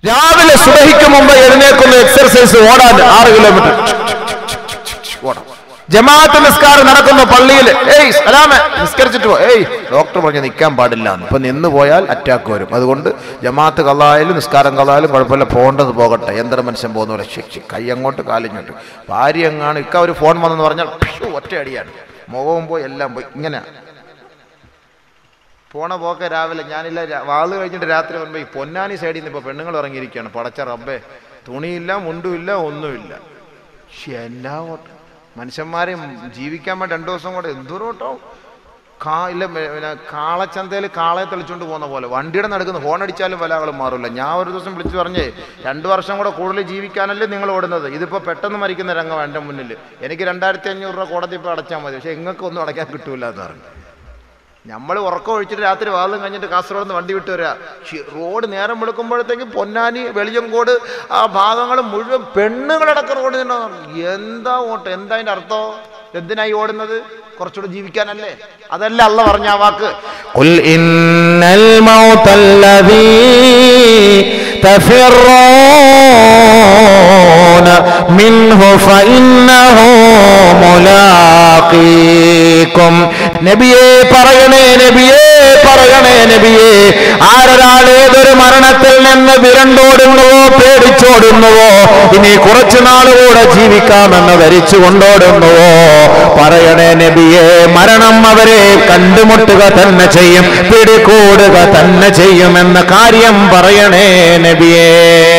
രാവിലെ സുബഹിക്ക് മുമ്പ് എഴുന്നേക്കുന്ന എക്സർസൈസ് ഓടാൻ ആറ് കിലോമീറ്റർ ഓടാം ജമാഅത്ത് നിസ്കാരം നടക്കുന്നു പള്ളിയിൽ ഏയ് സലാമെ നിസ്കരിച്ചിട്ട് പോ ഏയ് ഡോക്ടർ പറഞ്ഞ് നിൽക്കാൻ പാടില്ല ഇപ്പൊ നിന്ന് പോയാൽ അറ്റാക്ക് വരും അതുകൊണ്ട് ജമാഅത്ത് കള്ളായാലും നിസ്കാരം കള്ളായാലും കുഴപ്പമില്ല പോകേണ്ടത് പോകട്ടെ യന്ത്ര മനുഷ്യൻ പോകുന്ന പോലെ ശിക്ഷി കൈ അങ്ങോട്ട് കാലിങ്ങോട്ട് ഭാര്യ എങ്ങാണ് ഇക്ക ഒരു ഫോൺ വന്നെന്ന് പറഞ്ഞാൽ ഫ്യു, ഒറ്റയടിയാണ് മുഖവും പോയി എല്ലാം പോയി ഇങ്ങനെ പോണ പോക്കെ രാവിലെ ഞാനില്ല രാ- വാള് കഴിഞ്ഞിട്ട് രാത്രി വരുമ്പോൾ ഈ പൊന്നാനി സൈഡിൽ നിന്ന് ഇപ്പോൾ പെണ്ണുങ്ങൾ ഇറങ്ങിയിരിക്കുകയാണ് പടച്ച റബ്ബേ തുണിയില്ല മുണ്ടുമില്ല ഒന്നുമില്ല ശ്ശെ, എന്നാ ഓട്ടം മനുഷ്യന്മാരെ ജീവിക്കാൻ വേണ്ടി രണ്ടു ദിവസം കൂടെ എന്തോരോട്ടോ കാ ഇല്ല മെ- പിന്നെ കാളച്ചന്തയിൽ കാളയെ തെളിച്ചുകൊണ്ട് പോകുന്ന പോലെ വണ്ടിയുടെ നടക്കുന്ന ഹോൺ അടിച്ചാലും പല ആളും മാറില്ല ഞാൻ ഒരു ദിവസം വിളിച്ചു പറഞ്ഞേ രണ്ടു വർഷം കൂടെ കൂടുതൽ ജീവിക്കാനല്ലേ നിങ്ങൾ ഓടുന്നത് ഇതിപ്പോൾ പെട്ടെന്ന് മരിക്കുന്ന രംഗം എൻ്റെ മുന്നിൽ എനിക്ക് രണ്ടായിരത്തി അഞ്ഞൂറ് രൂപ കോടതി ഇപ്പോൾ അടച്ചാൽ മതി പക്ഷേ നിങ്ങൾക്ക് ഒന്നും അടയ്ക്കാൻ കിട്ടൂല എന്ന് പറഞ്ഞു നമ്മൾ ഉറക്കം ഒഴിച്ചിട്ട് രാത്രി വാദം കഴിഞ്ഞിട്ട് കാസർഗോഡ് നിന്ന് വണ്ടി വിട്ട് വരിക ഷി- റോഡ് നേരം വെളുക്കുമ്പോഴത്തേക്ക് പൊന്നാനി വെളിയങ്കോട് ആ ഭാഗങ്ങൾ മുഴുവൻ പെണ്ണുങ്ങളടക്കം റോഡ് തന്നെ എന്താ ഓട്ടം എന്താ അതിന്റെ അർത്ഥം എന്തിനായി ഓടുന്നത് കുറച്ചുകൂടെ ജീവിക്കാനല്ലേ അതല്ല അല്ല പറഞ്ഞ ആ വാക്ക് قل إن الموت الذي تفرون منه فإنه ملاقيكم നബിയെ പറയണേ നബിയെ പറയണേ നബിയെ ആരൊരാൾ ഏതൊരു മരണത്തിൽ നിന്ന് വിരണ്ടോടുന്നുവോ പേടിച്ചോടുന്നുവോ ഇനി കുറച്ചു നാളുകൂടെ ജീവിക്കാമെന്ന് ധരിച്ചു കൊണ്ടോടുന്നുവോ പറയണേ നബിയെ മരണം അവരെ കണ്ടുമുട്ടുക തന്നെ ചെയ്യും പിടികൂടുക തന്നെ ചെയ്യുമെന്ന കാര്യം പറയണേ നബിയേ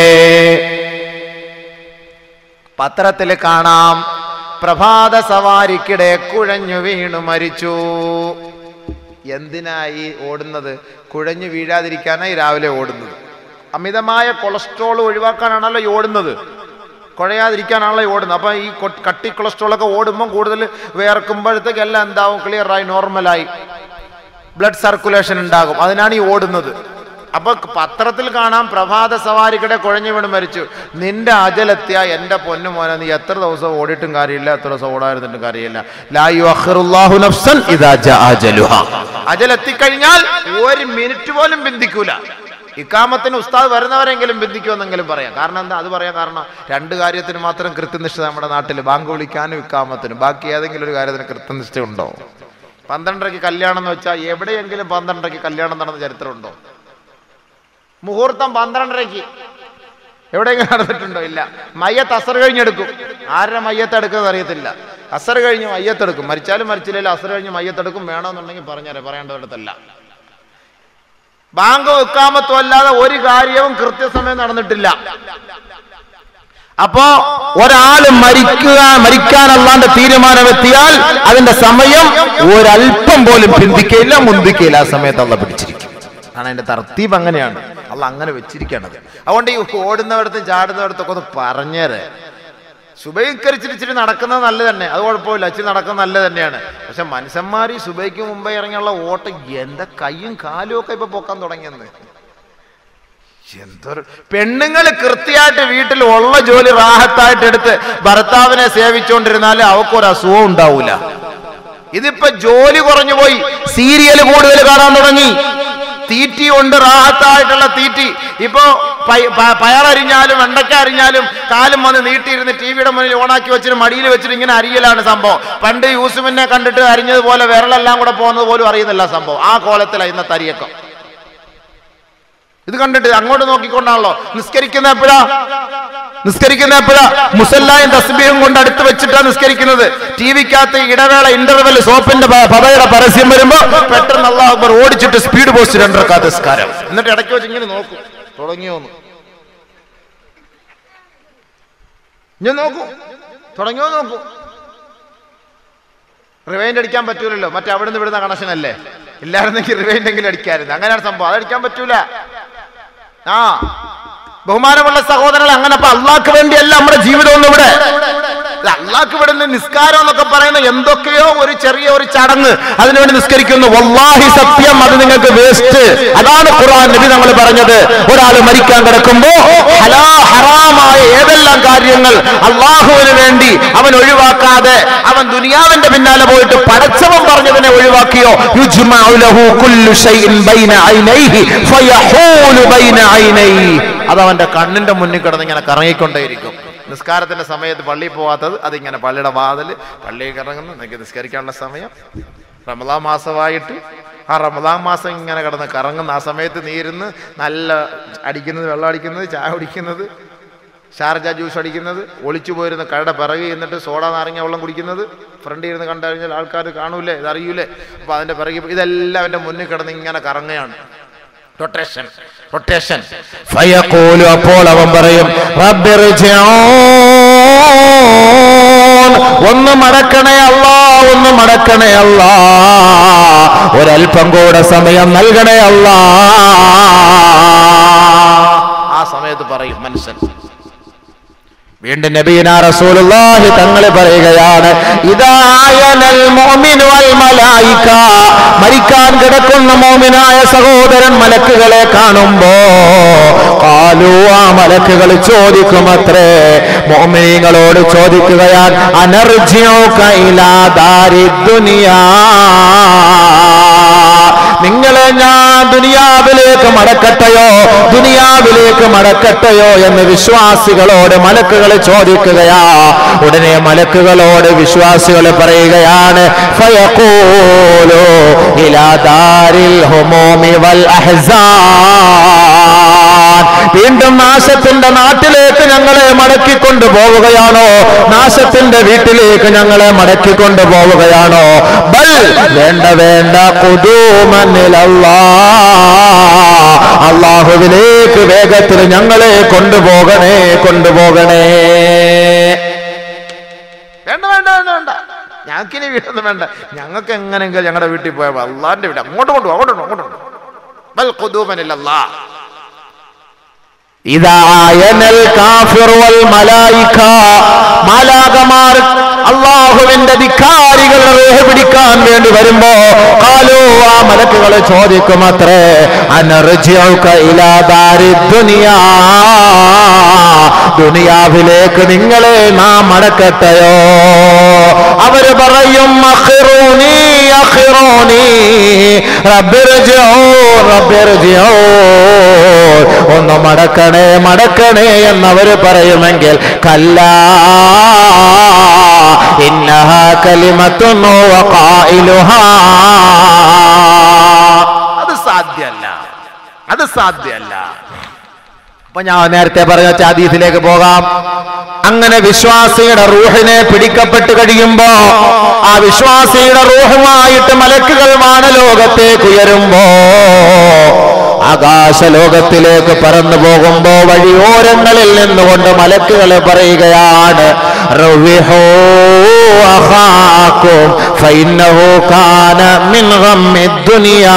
പത്രത്തിൽ കാണാം പ്രഭാത സവാരിക്കിടെ കുഴഞ്ഞു വീണു മരിച്ചു എന്തിനായി ഓടുന്നത് കുഴഞ്ഞു വീഴാതിരിക്കാനായി രാവിലെ ഓടുന്നത് അമിതമായ കൊളസ്ട്രോൾ ഒഴിവാക്കാനാണല്ലോ ഈ ഓടുന്നത് കുഴയാതിരിക്കാനാണല്ലോ ഈ ഓടുന്നത് അപ്പം ഈ കൊ- കട്ടി കൊളസ്ട്രോളൊക്കെ ഓടുമ്പം കൂടുതൽ വേർക്കുമ്പോഴത്തേക്ക് എല്ലാം എന്താവും ക്ലിയറായി നോർമലായി ബ്ലഡ് സർക്കുലേഷൻ ഉണ്ടാകും അതിനാണ് ഈ ഓടുന്നത് അപ്പൊ പത്രത്തിൽ കാണാം പ്രഭാത സവാരിക്കിടെ കുഴഞ്ഞു വീണ് മരിച്ചു നിന്റെ അജലെത്തിയ എന്റെ പൊന്നു മോനെ നീ എത്ര ദിവസം ഓടിയിട്ടും കാര്യമില്ല എത്ര ദിവസം ഓടായിരുന്നിട്ടും കാര്യമില്ല ലാ യുഅഖിറുല്ലാഹു നഫ്സൻ ഇദാ ജാ അജലുഹാ. അജലെത്തിക്കഴിഞ്ഞാൽ ഒരു മിനിറ്റ് പോലും ബന്ധിക്കൂല ഇക്കാമത്തിന് ഉസ്താദ് വരുന്നവരെങ്കിലും ബന്ധിക്കുമെന്നെങ്കിലും പറയാം കാരണം എന്താ അത് പറയാൻ കാരണം രണ്ട് കാര്യത്തിന് മാത്രം കൃത്യനിഷ്ഠ നമ്മുടെ നാട്ടിൽ ബാങ്ക് വിളിക്കാനും ഇക്കാമത്തിനും ബാക്കി ഏതെങ്കിലും ഒരു കാര്യത്തിന് കൃത്യനിഷ്ഠ ഉണ്ടോ പന്ത്രണ്ടരയ്ക്ക് കല്യാണം എന്ന് വെച്ചാൽ എവിടെയെങ്കിലും പന്ത്രണ്ടരയ്ക്ക് കല്യാണം നടന്ന ചരിത്രമുണ്ടോ മുഹൂർത്തം പന്ത്രണ്ടരയ്ക്ക് എവിടെയെങ്കിലും നടന്നിട്ടുണ്ടോ ഇല്ല മയ്യത്ത് അസർ കഴിഞ്ഞെടുക്കും ആരുടെ മയ്യത്ത് എടുക്കുന്നത് അറിയത്തില്ല അസർ കഴിഞ്ഞ് മയ്യത്തെടുക്കും മരിച്ചാലും മരിച്ചില്ലല്ലോ അസർ കഴിഞ്ഞ് മയ്യത്തെടുക്കും വേണമെന്നുണ്ടെങ്കിൽ പറഞ്ഞേരെ പറയേണ്ടതിടത്തല്ല ബാങ്ക് വെക്കാമത്തോ അല്ലാതെ ഒരു കാര്യവും കൃത്യസമയം നടന്നിട്ടില്ല അപ്പോ ഒരാള് മരിക്കുക മരിക്കാനല്ലാണ്ട് തീരുമാനമെത്തിയാൽ അതിന്റെ സമയം ഒരല്പം പോലും പിന്തിക്കയില്ല മുന്തിക്കയില്ല ആ സമയത്ത് അള്ള പിടിച്ചിരിക്കും ആണ് അതിന്റെ തർത്തീബ് അങ്ങനെയാണ് അല്ല അങ്ങനെ വെച്ചിരിക്കണത് അതുകൊണ്ട് ഈ ഓടുന്നവടത്തും ചാടുന്നവടത്തൊക്കെ ഒന്ന് പറഞ്ഞേരെ സുബൈക്കരിച്ചിട്ട് ഇച്ചിരി നടക്കുന്നത് നല്ല തന്നെ അത് കുഴപ്പമില്ല ഇച്ചിരി നടക്കുന്നത് നല്ല തന്നെയാണ് പക്ഷെ മനുഷ്യന്മാർ ഈ സുബൈക്ക് മുമ്പേ ഇറങ്ങിയുള്ള ഓട്ടം എന്താ കൈയും കാലും ഒക്കെ ഇപ്പൊ പൊക്കാൻ തുടങ്ങിയെന്ന് എന്തൊരു പെണ്ണുങ്ങൾ കൃത്യമായിട്ട് വീട്ടിൽ ഉള്ള ജോലി റാഹത്തായിട്ട് എടുത്ത് ഭർത്താവിനെ സേവിച്ചുകൊണ്ടിരുന്നാൽ അവക്കൊരു അസുഖം ഉണ്ടാവൂല ഇതിപ്പോ ജോലി കുറഞ്ഞു പോയി സീരിയൽ കൂടുതൽ കാണാൻ തുടങ്ങി തീറ്റി കൊണ്ട് റാഹത്തായിട്ടുള്ള തീറ്റി ഇപ്പോ പയ- പ- പയറരിഞ്ഞാലും വെണ്ടക്ക അരിഞ്ഞാലും കാലും വന്ന് നീട്ടിയിരുന്ന് ടി വിയുടെ മുന്നിൽ ഓണാക്കി വെച്ചിട്ട് മടിയിൽ വെച്ചിട്ട് ഇങ്ങനെ അരിയലാണ് സംഭവം പണ്ട് യൂസുഫിനെ കണ്ടിട്ട് അരിഞ്ഞതുപോലെ വിരലെല്ലാം കൂടെ പോകുന്നത് പോലും അറിയുന്നില്ല സംഭവം ആ കോലത്തിലാണ് ഇന്നത്തെ അരിയക്കം ഇത് കണ്ടിട്ട് അങ്ങോട്ട് നോക്കിക്കൊണ്ടാണല്ലോ നിസ്കരിക്കുന്ന എപ്പോഴാ നിസ്കരിക്കുന്ന എപ്പോഴാ മുസല്ലായും തസ്ബീഹും കൊണ്ട് അടുത്ത് വെച്ചിട്ടാ നിസ്കരിക്കുന്നത് ടി വിക്കകത്ത് ഇടവേള ഇന്റർവെൽ സോപ്പിന്റെ പ- പതയുടെ പരസ്യം വരുമ്പോ പെട്ടെന്ന് അള്ളാഹു അക്ബർ ഓടിച്ചിട്ട് സ്പീഡ് പോസ്റ്റ് രണ്ടരക്കാത്ത നിസ്കാരം എന്നിട്ട് ഇടയ്ക്ക് വെച്ച് ഇങ്ങനെ നോക്കും തുടങ്ങിയോന്ന് ഞാൻ നോക്കൂ തുടങ്ങിയോ നോക്കൂ റിവൈൻഡ് അടിക്കാൻ പറ്റൂലല്ലോ മറ്റേ അവിടെ നിന്ന് വിടുന്ന കണക്ഷൻ അല്ലേ ഇല്ലായിരുന്നെങ്കിൽ റിവൈൻഡ് എങ്കിലും അടിക്കായിരുന്നു അങ്ങനെയാണ് സംഭവം അതടിക്കാൻ പറ്റൂല ആ ബഹുമാനമുള്ള സഹോദരങ്ങൾ അങ്ങനെ അപ്പൊ അള്ളാഹ്ക്ക് വേണ്ടിയല്ല നമ്മുടെ ജീവിതം ഒന്നും ഇവിടെ അള്ളാഹ്ക്ക് വിടുന്ന നിസ്കാരം എന്നൊക്കെ പറയുന്ന എന്തൊക്കെയോ ഒരു ചെറിയ ഒരു ചടങ്ങ് അതിനുവേണ്ടി നിസ്കരിക്കുന്നു വല്ലാഹി സത്യം അത് നിങ്ങൾക്ക് വേസ്റ്റ് അതാണ് ഖുർആൻ നബി നമ്മൾ പറഞ്ഞത് ഒരാൾ മരിക്കാൻ കിടക്കുമ്പോ ഹലാ ഹറാമായ ഏതെല്ലാം കാര്യങ്ങൾ അള്ളാഹുവിന് വേണ്ടി അവൻ ഒഴിവാക്കാതെ അവൻ ദുനിയാവിന്റെ പിന്നാലെ പോയിട്ട് പടച്ചവൻ പറഞ്ഞതിനെ ഒഴിവാക്കിയോ യുജ്മഉ ലഹു കുല്ലു ഷൈഇൻ ബൈന ഐനൈഹി ഫയഹൂലു ബൈന ഐനൈഹി അത് അവന്റെ കണ്ണിന്റെ മുന്നിൽ കിടന്ന് ഇങ്ങനെ കറങ്ങിക്കൊണ്ടേയിരിക്കും നിസ്കാരത്തിന്റെ സമയത്ത് പള്ളിയിൽ പോവാത്തത് അതിങ്ങനെ പള്ളിയുടെ വാതിൽ പള്ളിയിൽ കിറങ്ങുന്നു നിങ്ങൾക്ക് നിസ്കരിക്കാനുള്ള സമയം റമദാൻ മാസമായിട്ട് ആ റമദാൻ മാസം ഇങ്ങനെ കിടന്ന് കറങ്ങുന്ന ആ സമയത്ത് നീരുന്ന് നല്ല അടിക്കുന്നത് വെള്ളം അടിക്കുന്നത് ചായ കുടിക്കുന്നത് ഷാർജ ജ്യൂസ് അടിക്കുന്നത് ഒളിച്ചു പോയിരുന്ന കടയുടെ പിറകെ എന്നിട്ട് സോഡ നാരങ്ങ വെള്ളം കുടിക്കുന്നത് ഫ്രണ്ടിൽ ഇരുന്ന് കണ്ടു കഴിഞ്ഞാൽ ആൾക്കാർ കാണൂലേ ഇതറിയൂലേ അപ്പോൾ അതിൻ്റെ പിറകെ ഇതെല്ലാം എൻ്റെ മുന്നിൽ കിടന്ന് ഇങ്ങനെ കറങ്ങുകയാണ് റൊട്ടേഷൻ റൊട്ടേഷൻ ഫയഖൂലു അപ്പോൾ അവൻ പറയും റബ്ബിർജിഊൻ ഒന്ന് മടക്കണേ അല്ലാ ഒന്ന് മടക്കണേ അല്ലാ ഒരല്പം കൂടെ സമയം നൽകണേ അല്ലാ ആ സമയത്ത് പറയും മനുഷ്യൻ വീണ്ടും നബീന റസൂലുള്ളാഹി തങ്ങൾ പറയുകയാണ് ഇതായനൽ മുഅ്മിനു വൽ മലായിക മരിക്കാൻ കിടക്കുന്ന മോമിനായ സഹോദരൻ മലക്കുകളെ കാണുമ്പോ കാലു ആ മലക്കുകൾ ചോദിക്കുമത്രേ മോമിനികളോട് ചോദിക്കുകയാൽ അനർജിയോ കൈലാദാരി ദുനിയാ നിങ്ങളെ ഞാൻ ദുനിയാവിലേക്ക് മടക്കട്ടെയോ ദുനിയാവിലേക്ക് മടക്കട്ടെയോ എന്ന് വിശ്വാസികളോട് മലക്കുകൾ ചോദിക്കുകയാ ഉടനെ മലക്കുകളോട് വിശ്വാസികൾ പറയുകയാണ് ഫയഖൂലു ഇലാ ദാരിൽ ഹുമൂമി വൽ അഹ്സാൻ വീണ്ടും നാശത്തിന്റെ നാട്ടിലേക്ക് ഞങ്ങളെ മടക്കിക്കൊണ്ടു പോവുകയാണോ നാശത്തിന്റെ വീട്ടിലേക്ക് ഞങ്ങളെ മടക്കിക്കൊണ്ടു പോവുകയാണോ ബൽ വേണ്ട വേണ്ട കുതൂമനിലല്ലാ അള്ളാഹുവിലേക്ക് വേഗത്തിൽ ഞങ്ങളെ കൊണ്ടുപോകണേ കൊണ്ടുപോകണേ വേണ്ട വേണ്ട വേണ്ട വേണ്ട ഞങ്ങൾക്കിനി വീടൊന്നും വേണ്ട ഞങ്ങൾക്ക് എങ്ങനെയെങ്കിലും ഞങ്ങളുടെ വീട്ടിൽ പോയാൽ അള്ളാന്റെ വീട് അങ്ങോട്ട് കൊണ്ടുപോ അങ്ങോട്ട് കൊണ്ടുപോ, അങ്ങോട്ട് കൊണ്ടുപോ. ബൽ കുതൂമനിലല്ലാ ഇതായനൽ കാഫിർ വൽ മലായിക മാലാകമാർ അള്ളാഹുവിന്റെ ധിക്കാരികളുടെ റൂഹ പിടിക്കാൻ വേണ്ടി വരുമ്പോ കാലോ ആ മലക്കുകൾ ചോദിക്കും അത്രേ അനർജിയൗക ഇലാ ദാരി ദുനിയാ ദുനിയാവിലേക്ക് നിങ്ങളെ നാം മടക്കട്ടെയോ അവര് പറയും അഖിറൂനി അഖിറൂനി റബ്ബിർജിഊ റബ്ബിർജിഊ ഒന്ന് മടക്കണേ മടക്കണേ എന്നവര് പറയുമെങ്കിൽ കല്ല ഇന്നഹ കലിമത്തുന്നു അത് സാധ്യല്ല അത് സാധ്യല്ല അപ്പൊ ഞാൻ നേരത്തെ പറഞ്ഞ ചാദീസിലേക്ക് പോകാം അങ്ങനെ വിശ്വാസിയുടെ റൂഹിനെ പിടിക്കപ്പെട്ട് കഴിയുമ്പോ ആ വിശ്വാസിയുടെ റൂഹുമായിട്ട് മലക്കുകൾ വാനലോകത്തേക്ക് ഉയരുമ്പോ ആകാശലോകത്തിലേക്ക് പറന്നു പോകുമ്പോ വഴിയോരങ്ങളിൽ നിന്നുകൊണ്ട് മലക്കുകൾ പറയുകയാണ് റവ്വിഹൂ അഖാക്കും ഫഇന്നഹു കാന മിൻ ഗമ്മിദ് ദുനിയാ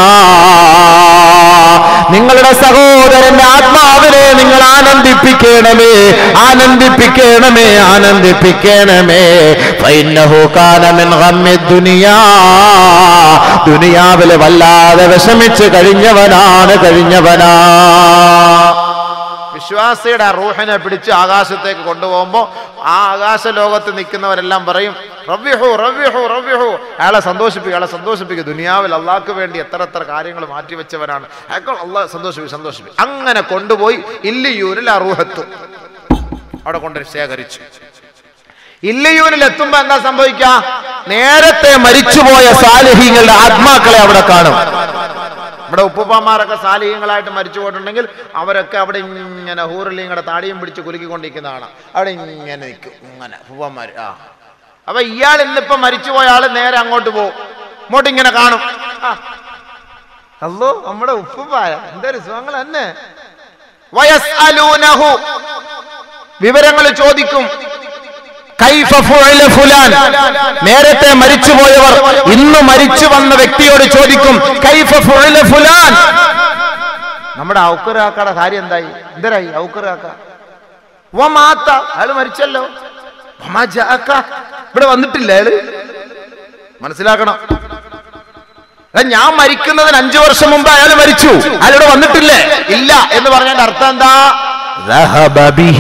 നിങ്ങളുടെ സഹോദരന്റെ ആത്മാവിനെ നിങ്ങൾ ആനന്ദിപ്പിക്കണമേ ആനന്ദിപ്പിക്കണമേ ആനന്ദിപ്പിക്കണമേ ഫൈന്നഹു കാന മിൻ ഗമ്മിദ് ദുനിയാ ദുനിയാവിൽ വല്ലാതെ വിഷമിച്ച് കഴിഞ്ഞവനാണ് കഴിഞ്ഞവനാ വിശ്വാസിയുടെ ആ റൂഹിനെ പിടിച്ച് ആകാശത്തേക്ക് കൊണ്ടുപോകുമ്പോൾ ആ ആകാശ ലോകത്ത് നിൽക്കുന്നവരെല്ലാം പറയും റവ്യഹു റവ്യഹു റവ്യഹു അയാളെ സന്തോഷിപ്പിക്കുക അയാളെ സന്തോഷിപ്പിക്കുക ദുനിയാവിൽ അള്ളാഹ്ക്ക് വേണ്ടി എത്ര എത്ര കാര്യങ്ങൾ മാറ്റിവെച്ചവനാണ് അയാൾ അള്ളാഹ് സന്തോഷിപ്പിക്കും സന്തോഷിപ്പിക്കും അങ്ങനെ കൊണ്ടുപോയി ഇല്ലിയൂരിൽ ആ റൂഹെത്തും അവിടെ കൊണ്ടുപോയി ശേഖരിച്ചു ഇല്ലയൂരിൽ എത്തുമ്പോ എന്താ സംഭവിക്ക നേരത്തെ മരിച്ചുപോയ സാലിഹീങ്ങളുടെ ആത്മാക്കളെ അവിടെ കാണും ഇവിടെ ഉപ്പുപ്പാമാരൊക്കെ സാലിഹ്യങ്ങളായിട്ട് മരിച്ചു പോയിട്ടുണ്ടെങ്കിൽ അവരൊക്കെ അവിടെ ഇങ്ങനെ ഹൂറിലിങ്ങളുടെ താടിയും പിടിച്ച് കുലുക്കിക്കൊണ്ടിരിക്കുന്നതാണ് അവിടെ ഇങ്ങനെ നിൽക്കും ഇങ്ങനെ ഉപ്പുപ്പാമാര് ആ അപ്പൊ ഇയാൾ ഇന്നിപ്പോ മരിച്ചുപോയ ആള് നേരെ അങ്ങോട്ട് പോകും അങ്ങോട്ട് ഇങ്ങനെ കാണും ആ. അല്ലോ നമ്മുടെ ഉപ്പുപ്പായ എന്തൊരു സുഖങ്ങൾ തന്നെ വയസ്അലൂനഹു വിവരങ്ങൾ ചോദിക്കും കൈഫ ഫുഅല ഫുലാൻ നേരത്തെ മരിച്ചുപോയവർ ഇന്ന് മരിച്ചു വന്ന വ്യക്തിയോട് ചോദിക്കും കൈഫ ഫുഅല ഫുലാൻ നമ്മുടെ ഔക്കറാക്കയുടെ കാര്യം എന്തായി എന്തരായി ഔക്കറാക്ക വ മാത്ത അയാൾ മരിച്ചല്ലോ വമാ ജാഅക. ഇവിടെ വന്നിട്ടില്ല അയാള് മനസ്സിലാക്കണം എടാ, ഞാൻ മരിക്കുന്നതിന് അഞ്ചു വർഷം മുമ്പ് അയാൾ മരിച്ചു അയാൾ ഇവിടെ വന്നിട്ടില്ലേ ഇല്ല എന്ന് പറഞ്ഞതിന്റെ അർത്ഥം എന്താ ذهب به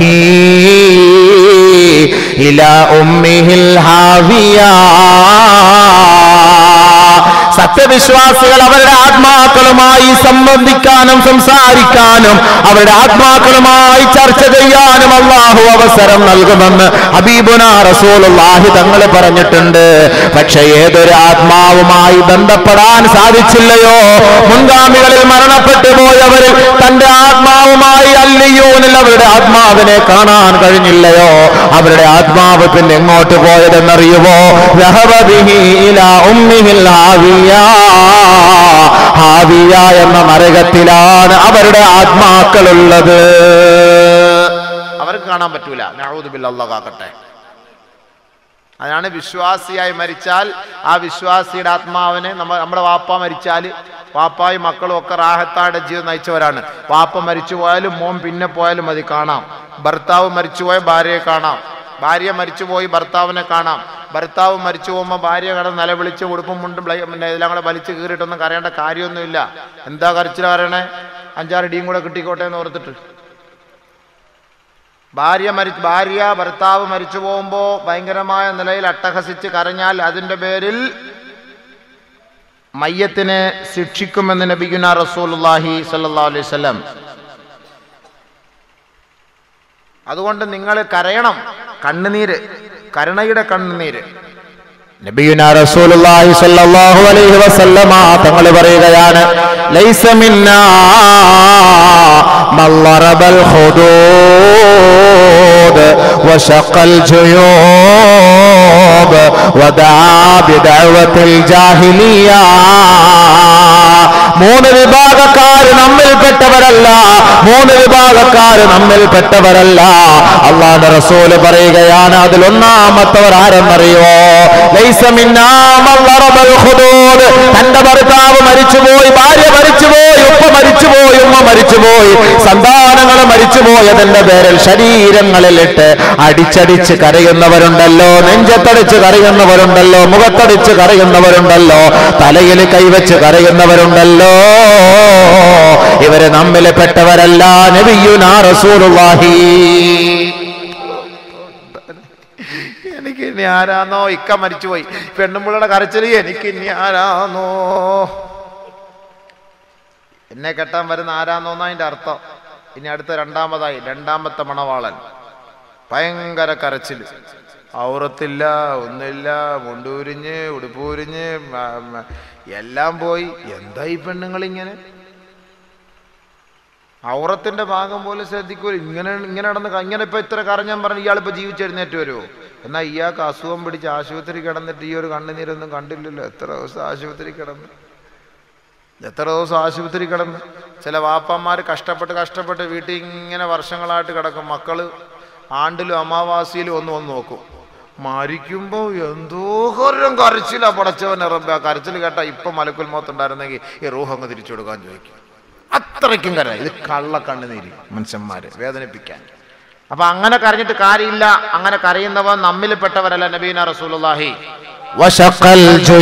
إلى أمه الهاوية സത്യവിശ്വാസികൾ അവരുടെ ആത്മാക്കളുമായി സംബന്ധിക്കാനും സംസാരിക്കാനും അവരുടെ ആത്മാക്കളുമായി ചർച്ച ചെയ്യാനും അള്ളാഹു അവസരം നൽകുമെന്ന് ഹബീബുന റസൂലുള്ളാഹി തങ്ങൾ പറഞ്ഞിട്ടുണ്ട് പക്ഷെ ഏതൊരു ആത്മാവുമായി ബന്ധപ്പെടാൻ സാധിച്ചില്ലയോ മുൻഗാമികളിൽ മരണപ്പെട്ടു പോയവരിൽ തന്റെ ആത്മാവുമായി അല്ലിയൂനിൽ അവരുടെ ആത്മാവിനെ കാണാൻ കഴിഞ്ഞില്ലയോ അവരുടെ ആത്മാവ് പിന്നെ എങ്ങോട്ട് പോയതെന്നറിയുമോ രഹബദിഹി ഇലാ ഉമ്മിഹിൽ ഹാവിയ ഹാവിയ എന്ന നരകത്തിലാണ് അവരുടെ ആത്മാക്കളുള്ളത് അവർക്ക് കാണാൻ പറ്റൂല നഅൂദുബില്ലാ, അല്ലാഹ് കാക്കട്ടെ അതാണ് വിശ്വാസിയായി മരിച്ചാൽ ആ വിശ്വാസിയുടെ ആത്മാവിനെ നമ്മ നമ്മുടെ വാപ്പ മരിച്ചാൽ വാപ്പായും മക്കളും ഒക്കെ റാഹത്തായുടെ ജീവിതം നയിച്ചവരാണ് വാപ്പ മരിച്ചു പോയാലും മോൻ പിന്നെ പോയാലും മതി കാണാം ഭർത്താവ് മരിച്ചുപോയ ഭാര്യയെ കാണാം ഭാര്യ മരിച്ചുപോയി ഭർത്താവിനെ കാണാം ഭർത്താവ് മരിച്ചു പോകുമ്പോൾ ഭാര്യ കടന്ന് നിലവിളിച്ച് ഉടുപ്പും മുണ്ടും ബ്ലൈ- പിന്നെ എല്ലാം കൂടെ വലിച്ചു കീറിയിട്ടൊന്നും കരയേണ്ട കാര്യമൊന്നുമില്ല എന്താ കരച്ചിൽ പറയണേ അഞ്ചാറ് ഇടിയും കൂടെ കിട്ടിക്കോട്ടെ എന്ന് ഓർത്തിട്ട് ഭാര്യ മരി ഭാര്യ ഭർത്താവ് മരിച്ചു പോകുമ്പോൾ ഭയങ്കരമായ നിലയിൽ അട്ടഹസിച്ച് കരഞ്ഞാൽ അതിൻ്റെ പേരിൽ മയ്യത്തിനെ ശിക്ഷിക്കുമെന്ന് നബിഗുന റസൂലുള്ളാഹി സല്ലല്ലാഹു അലൈഹി വസല്ലം അതുകൊണ്ട് നിങ്ങൾ കരയണം കണ്ണുനീര് കരുണയുടെ കണ്ണുനീര് നബിയുന റസൂലുള്ളാഹി സ്വല്ലല്ലാഹു അലൈഹി വസല്ലമ തങ്ങൾ പറയുകയാണ് ലൈസ മിന്നാ മല്ലറബൽ ഖുദൂദ് വശഖൽ ജുയൂബ് വദആ ബിദഅവത്തിൽ ജാഹിലിയ മൂന്ന് വിഭാഗക്കാർ നമ്മിൽപ്പെട്ടവരല്ല മൂന്ന് വിഭാഗക്കാർ നമ്മിൽപ്പെട്ടവരല്ല അള്ളാഹുന്റെ റസൂല് പറയുകയാണ് അതിൽ ഒന്നാമത്തവർ ആരെന്നറിയോ ലൈസ മിന്നാ മല്ലറബൽ ഖുദൂദ്. തന്റെ ഭർത്താവ് മരിച്ചുപോയി ഭാര്യ മരിച്ചുപോയി ഉപ്പ മരിച്ചുപോയി ഉമ്മ മരിച്ചുപോയി സന്താനങ്ങൾ മരിച്ചുപോയതിന്റെ പേരിൽ ശരീരങ്ങളിലിട്ട് അടിച്ചടിച്ച് കരയുന്നവരുണ്ടല്ലോ നെഞ്ചത്തടിച്ച് കരയുന്നവരുണ്ടല്ലോ മുഖത്തടിച്ച് കരയുന്നവരുണ്ടല്ലോ തലയിൽ കൈവച്ച് കരയുന്നവരുണ്ടല്ലോ ഇവര് നമ്മിൽ പെട്ടവരല്ല നബിയുനാ റസൂലുള്ളാഹി എനിക്ക് ഇനി ആരാന്നോ ഇക്ക മരിച്ചുപോയി പെണ്ണുമ്പിള്ളയുടെ കരച്ചിൽ എനിക്ക് ഇനി ആരാന്നോ എന്നെ കെട്ടാൻ വരുന്ന ആരാന്നോന്നാ അതിന്റെ അർത്ഥം ഇനി അടുത്ത രണ്ടാമതായി രണ്ടാമത്തെ മണവാളൻ ഭയങ്കര കരച്ചിൽ ഔറത്തില്ല ഒന്നുമില്ല മുണ്ടൂരിഞ്ഞ് ഉടുപ്പൂരിഞ്ഞ് മ- മ- എല്ലാം പോയി എന്താ ഈ പെണ്ണുങ്ങളിങ്ങനെ ഔറത്തിന്റെ ഭാഗം പോലും ശ്രദ്ധിക്കൂല ഇങ്ങനെ ഇങ്ങനെ നടന്ന് ക- ഇങ്ങനെ ഇപ്പൊ ഇത്ര കരഞ്ഞാൻ പറഞ്ഞ് ഇയാളിപ്പോ ജീവിച്ചെഴുന്നേറ്റ് വരുമോ എന്നാൽ ഇയാൾക്ക് അസുഖം പിടിച്ച് ആശുപത്രി കിടന്നിട്ട് ഈ ഒരു കണ്ണുനീരൊന്നും കണ്ടില്ലല്ലോ എത്ര ദിവസം ആശുപത്രി കിടന്ന് എത്ര ദിവസം ആശുപത്രി കിടന്ന് ചില വാപ്പന്മാർ കഷ്ടപ്പെട്ട് കഷ്ടപ്പെട്ട് വീട്ടിൽ ഇങ്ങനെ വർഷങ്ങളായിട്ട് കിടക്കും മക്കള് ആണ്ടിലും അമാവാസിയിലും ഒന്ന് വന്ന് നോക്കും മരിക്കുമ്പോൾ എന്തോരം കരച്ചിലാ പടച്ചവൻ ഇറമ്പ കരച്ചിൽ കേട്ടാ ഇപ്പൊ മലക്കുൽ മോത്തുണ്ടായിരുന്നെങ്കിൽ ഈ റൂഹ് അങ്ങ് തിരിച്ചു കൊടുക്കാൻ ചോദിക്കും അത്രയ്ക്കും കര ഇത് കള്ള കണ്ണുനീര് മനുഷ്യന്മാരെ വേദനിപ്പിക്കാൻ അപ്പൊ അങ്ങനെ കരഞ്ഞിട്ട് കാര്യമില്ല അങ്ങനെ കരയുന്നവൻ നമ്മിൽപ്പെട്ടവരല്ല നബീന റസൂലുള്ളാഹി വശഖൽ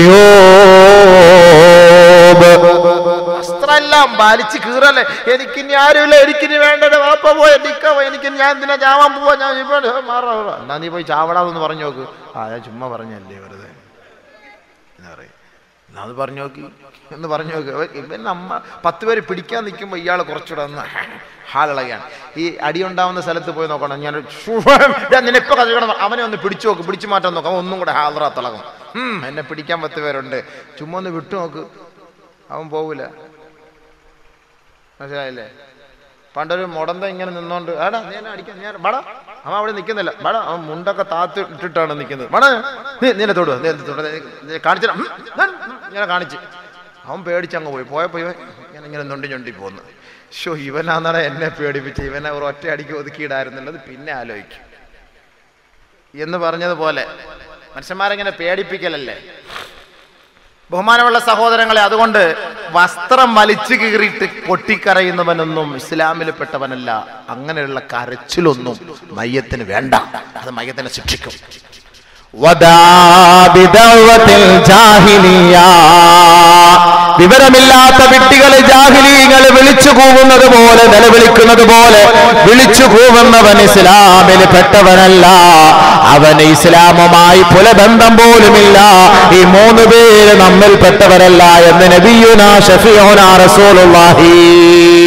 ജുയൂബ് വസ്ത്രമെല്ലാം വലിച്ചു കീറല്ലേ എനിക്കിനി ആരുമില്ല എനിക്കിനി വേണ്ടത് വാപ്പ പോയ നിക്ക പോയി എനിക്ക് ഞാൻ എന്തിനാ ചാവാൻ പോവാ ഞാൻ ഇവിടെ മാറാ എന്നാ നീ പോയി ചാവടാന്ന് പറഞ്ഞു നോക്ക് ആ ഞാൻ ചുമ്മാ പറഞ്ഞല്ലേ വെറുതെ എന്നാ പറയും എന്നാ അത് പറഞ്ഞു നോക്കി എന്ന് പറഞ്ഞു നോക്ക് അവ- ഇവൻ നമ്മ പത്ത് പേര് പിടിക്കാൻ നിൽക്കുമ്പോൾ ഇയാൾ കുറച്ചുകൂടെ ഒന്ന് ഹാളിളകാൻ ഈ അടിയുണ്ടാവുന്ന സ്ഥലത്ത് പോയി നോക്കണം ഞാൻ നിന്നെ ഇപ്പൊ കഥ അവനെ ഒന്ന് പിടിച്ചു നോക്ക് പിടിച്ചു മാറ്റാൻ നോക്കാം അവൻ ഒന്നും കൂടെ ഹാളറ തിളങ്ങും ഉം, എന്നെ പിടിക്കാൻ പത്ത് പേരുണ്ട് ചുമ്മാ ഒന്ന് വിട്ടു നോക്ക് അവൻ പോവില്ല മനസ്സിലായില്ലേ പണ്ടൊരു മുടന്ത ഇങ്ങനെ നിന്നോണ്ട് ആടാ നീ എന്നെ അടിക്കാൻ ഞാൻ ബടാ അവൻ അവിടെ നിൽക്കുന്നില്ല ബടാ അവൻ മുണ്ടൊക്കെ താത്ത് ഇട്ടിട്ടാണ് നിൽക്കുന്നത് ബടാ നീ നിന്നെ തൊടുക നീ എന്നെ തൊടുക നീ കാണിച്ചില്ല ഉം, ഉം, ഉം, ഇങ്ങനെ കാണിച്ച് അവൻ പേടിച്ചങ്ങ് പോയി പോയപ്പോ ഇവൻ ഇങ്ങനെ ഇങ്ങനെ നൊണ്ടി ഞൊണ്ടി പോന്നു ഷോ ഇവനാന്നാണ് എന്നെ പേടിപ്പിച്ച് ഇവനെ ഒരു ഒറ്റ അടിക്ക് ഒതുക്കിയിടായിരുന്നുള്ളത് പിന്നെ ആലോചിക്കും എന്ന് പറഞ്ഞതുപോലെ മനുഷ്യന്മാരെങ്ങനെ പേടിപ്പിക്കലല്ലേ ബഹുമാനമുള്ള സഹോദരങ്ങളെ അതുകൊണ്ട് വസ്ത്രം വലിച്ചു കീറിയിട്ട് പൊട്ടിക്കരയുന്നവനൊന്നും ഇസ്ലാമിൽ പെട്ടവനല്ല അങ്ങനെയുള്ള കരച്ചിലൊന്നും മയ്യത്തിന് വേണ്ട അത് മയ്യത്തിനെ ശിക്ഷിക്കും വദാ ബിദഅവത്തിൽ ജാഹിലിയ. വിവരമില്ലാത്ത വിട്ടികൾ ജാഹിലീങ്ങൾ വിളിച്ചു കൂവുന്നത് പോലെ നിലവിളിക്കുന്നത് പോലെ വിളിച്ചു കൂവുന്നവൻ ഇസ്ലാമിൽ പെട്ടവനല്ല അവന് ഇസ്ലാമുമായി പുലബന്ധം പോലുമില്ല ഈ മൂന്ന് പേര് നമ്മിൽ പെട്ടവരല്ല എന്ന് നബിയുന ഷഫിയോന റസൂലുള്ളാഹി